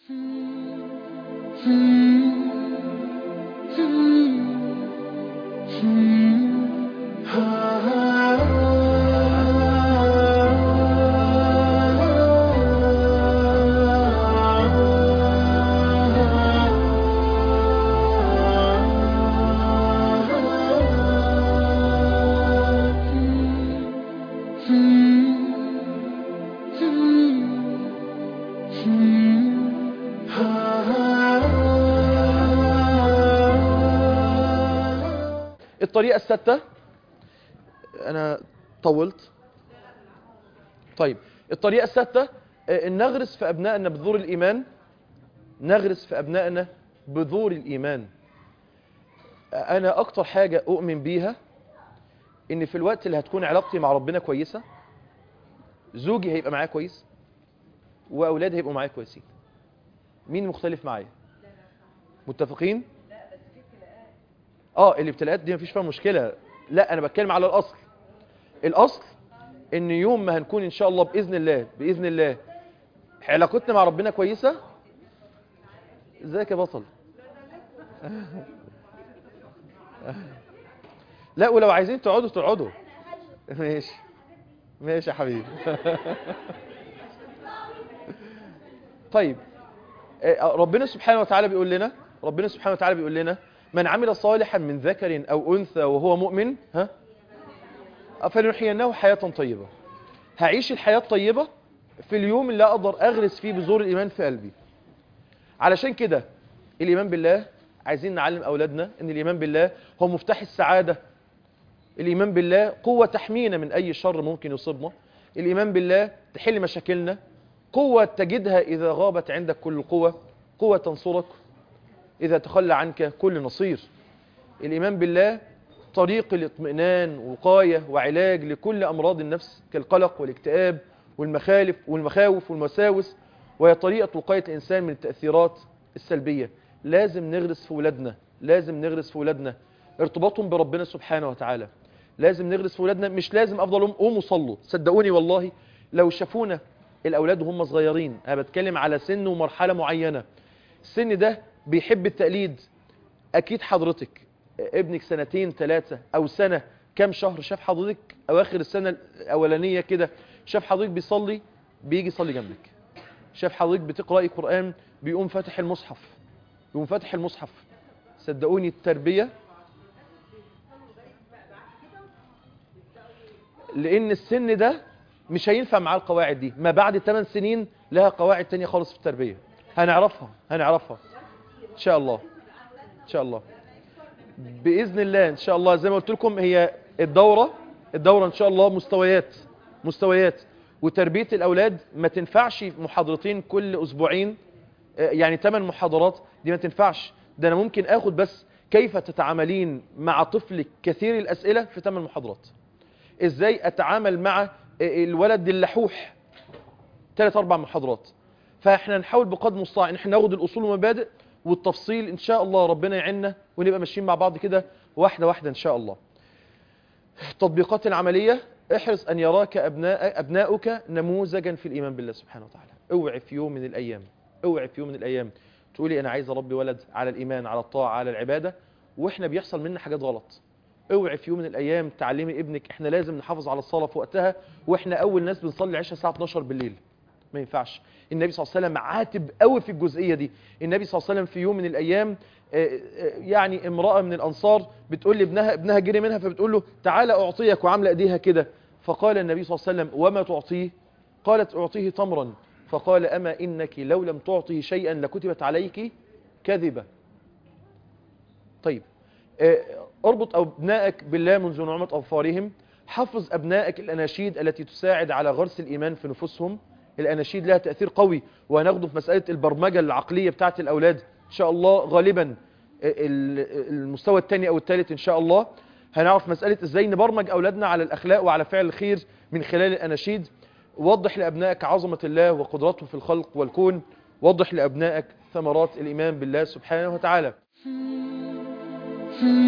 الطريقة الستة أنا طولت طيب الطريقة الستة آه، إن نغرس في أبنائنا بذور الإيمان نغرس في أبنائنا بذور الإيمان آه، أنا أكتر حاجة أؤمن بيها إن في الوقت اللي هتكون علاقتي مع ربنا كويسة زوجي هيبقى معايا كويس وأولادي هيبقوا معايا كويسين مين مختلف معايا متفقين اه الابتلاءات دي مفيش فيها مشكلة لا انا بتكلم على الاصل الاصل ان يوم ما هنكون ان شاء الله باذن الله باذن الله علاقتنا مع ربنا كويسة ازيك يا بطل لا ولو عايزين تقعدوا تقعدوا ماشي ماشي يا حبيبي طيب آه، ربنا سبحانه وتعالى بيقول لنا ربنا سبحانه وتعالى بيقول لنا من عمل صالحا من ذكر او انثى وهو مؤمن ها فلنحيينه حياة طيبة هعيش الحياة الطيبة في اليوم اللي اقدر اغرس فيه بذور الايمان في قلبي علشان كده الايمان بالله عايزين نعلم اولادنا ان الايمان بالله هو مفتاح السعادة الايمان بالله قوة تحمينا من اي شر ممكن يصيبنا الايمان بالله تحل مشاكلنا قوة تجدها اذا غابت عندك كل قوة قوة تنصرك إذا تخلى عنك كل نصير الإيمان بالله طريق الاطمئنان وقاية وعلاج لكل أمراض النفس كالقلق والاكتئاب والمخالف والمخاوف والمساوس وهي طريقة وقاية الإنسان من التأثيرات السلبية لازم نغرس في ولادنا لازم نغرس في ولادنا ارتباطهم بربنا سبحانه وتعالى لازم نغرس في ولادنا مش لازم أفضل أم قوموا صلوا صدقوني والله لو شافونا الأولاد وهم صغيرين أنا بتكلم على سن ومرحلة معينة السن ده بيحب التقليد اكيد حضرتك ابنك سنتين ثلاثة او سنة كام شهر شاف حضرتك اواخر السنة الاولانية كده شاف حضرتك بيصلي بيجي يصلي جنبك شاف حضرتك بتقرأي قرآن بيقوم فاتح المصحف يقوم فاتح المصحف صدقوني التربية لان السن ده مش هينفع معاه القواعد دي ما بعد 8 سنين لها قواعد تانية خالص في التربية هنعرفها هنعرفها ان شاء الله ان شاء الله باذن الله ان شاء الله زي ما قلت لكم هي الدوره الدوره ان شاء الله مستويات مستويات وتربيه الاولاد ما تنفعش محاضرتين كل اسبوعين آه، يعني 8 محاضرات دي ما تنفعش ده انا ممكن اخد بس كيف تتعاملين مع طفلك كثير الاسئله في 8 محاضرات ازاي اتعامل مع آه، الولد اللحوح ثلاث اربع محاضرات فاحنا نحاول بقدر المستطاع ان احنا ناخد الاصول والمبادئ والتفصيل ان شاء الله ربنا يعيننا ونبقى ماشيين مع بعض كده واحده واحده ان شاء الله التطبيقات العمليه احرص ان يراك ابناء ابناؤك نموذجا في الايمان بالله سبحانه وتعالى اوعي في يوم من الايام اوعي في يوم من الايام تقولي انا عايز اربي ولد على الايمان على الطاعه على العباده واحنا بيحصل منا حاجات غلط اوعي في يوم من الايام تعلمي ابنك احنا لازم نحافظ على الصلاه في وقتها واحنا اول ناس بنصلي العشاء الساعه 12 بالليل ما ينفعش النبي صلى الله عليه وسلم عاتب قوي في الجزئيه دي النبي صلى الله عليه وسلم في يوم من الايام آه، آه، يعني امراه من الانصار بتقول لابنها ابنها جري منها فبتقول له تعالى اعطيك وعامله ايديها كده فقال النبي صلى الله عليه وسلم وما تعطيه قالت اعطيه تمرا فقال اما انك لو لم تعطه شيئا لكتبت عليك كذبه طيب آه، اربط ابنائك بالله منذ نعمه اظفارهم حفظ ابنائك الاناشيد التي تساعد على غرس الايمان في نفوسهم الاناشيد لها تاثير قوي وهناخده في مساله البرمجه العقليه بتاعه الاولاد ان شاء الله غالبا ال- المستوى الثاني او الثالث ان شاء الله هنعرف مساله ازاي نبرمج اولادنا على الاخلاق وعلى فعل الخير من خلال الاناشيد وضح لابنائك عظمه الله وقدرته في الخلق والكون وضح لابنائك ثمرات الايمان بالله سبحانه وتعالى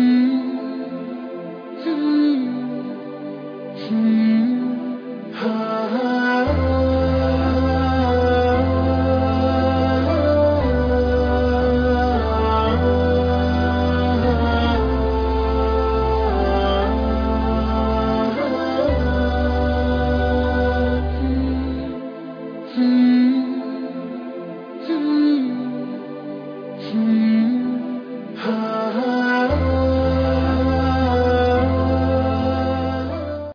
Hmm.